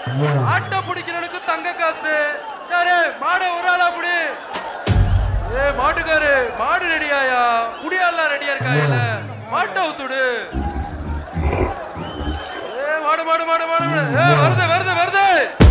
ஆட்டை பிடிக்கிறவனுக்கு தங்க காசு யாரு மாடை ஒரு ஆளா புடி ஏ மாட்டுக்காரு மாடு ரெடியாயா புடியாலாம் ரெடியா இருக்காயில மாட்டை ஊத்துடு ஏ மாடு மாடு மாடு மாடு மாடு. ஏ வருது வருது வருது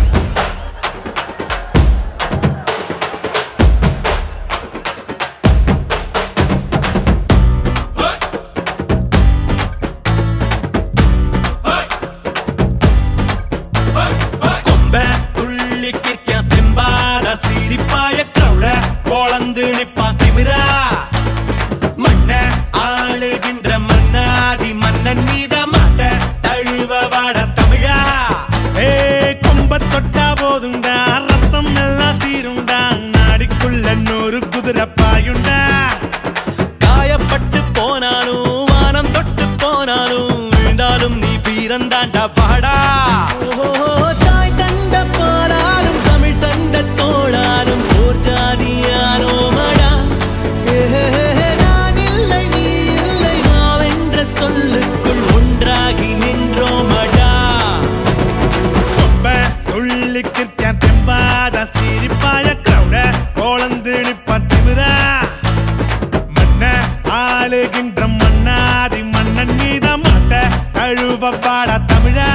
കൊമ്പ തുള്ളിക്കിരിക്കാൻ തെമ്പാത സിരിപ്പായ ക്രൗഡ പൊളந்து നിപ്പാൻ തിമിര മണ്ണ ആളുകിன்ற മണ്ണാതി മന്നൻ மீத மாட்ட தழுவ வாட தமிழா ஏ கொம்ப தொட்டா போதுண்டா ரத்தம் எல்லாம் சீருண்டா நாடிக்குள்ள நூறு குதிரை பாயுண்டா காயப்பட்டு போனாலும் வானம் தொட்டு போனாலும் விழுந்தாலும் நீ வீரந்தாண்டா பாடா தாய் தந்த பாலாலும் தமிழ் தந்த தோளாலும் போர் ஜாதியானோ மடா நான் இல்லை நீ இல்லை நாவென்ற சொல்லுக்குள் ஒன்றாகி நின்றோமடா കൊമ്പ തുള്ളിക്കിരിക്കാൻ തെമ്പാത സിരിപ്പായ ക്രൗഡ കോളந்து നിപ്പാൻ തിമിര മണ്ണ ആളുകിன்ற മണ്ണാതി മണ്ണൻ மீத மாட்ட கழுவ பாட தமிழா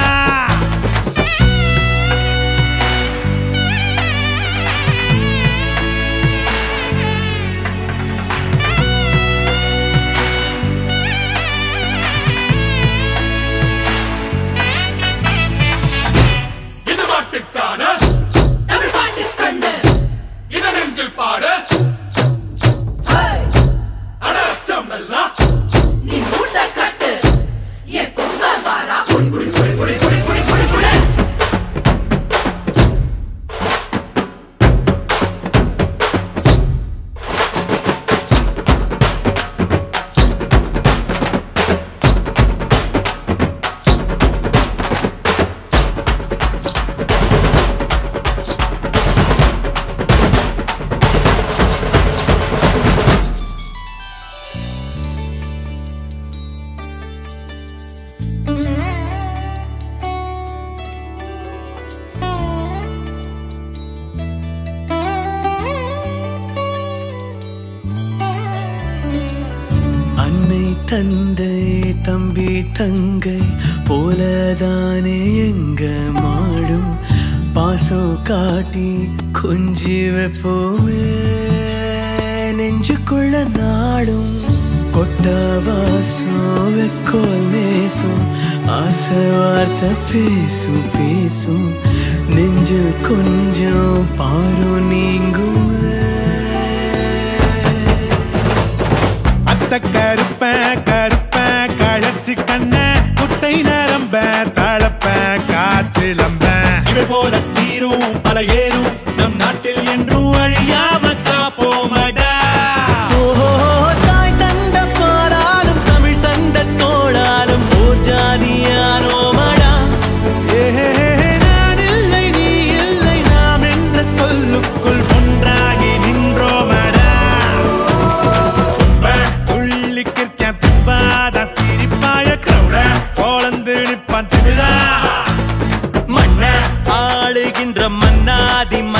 இது பாட்டுக்கான தமிழ் பாட்டு கண்ணு இத நெஞ்சில் பாடு அடச்சம் எல்லாம் நீ மூட்டை கட்டு என் கொம்ப வாரா குடி குடி குடி குடி குடி குடி குடி குடி அன்னை தந்தை தம்பி தங்கை போலதானே எங்க மாடும் பாசம் காட்டி கொஞ்சி வைப்போமே நெஞ்சுக்குள்ள நாடும் கொட்ட வாசம் வெக்கோல் நேசும் ஆசை வார்த்தை பேசும் பேசும் நெஞ்சு கொஞ்சம் பாரும் நீங்குமே அத்த கருப்ப கருப்ப கழச்சி கண்ண குட்டை நரம்ப தளப்ப காற்றிலம்ப இவை போல சீரும் பல ஏறும் நம் நாட்டில் என்றும் அழியாம காப்போமடா தாய் தந்த பாலாலும் தமிழ் தந்த தோளாலும் போர் ஜாதியானோமடா நான் இல்லை நீ இல்லை நாம் என்ற சொல்லுக்குள் ஒன்றாகி நின்றோமடா துள்ளிக்கிற்கான் தும்பாத சிரிப்பாய கிரௌட கோலந்து நிப்பான் திமிரா மண்ண ஆளுகின்ற மன்னாதி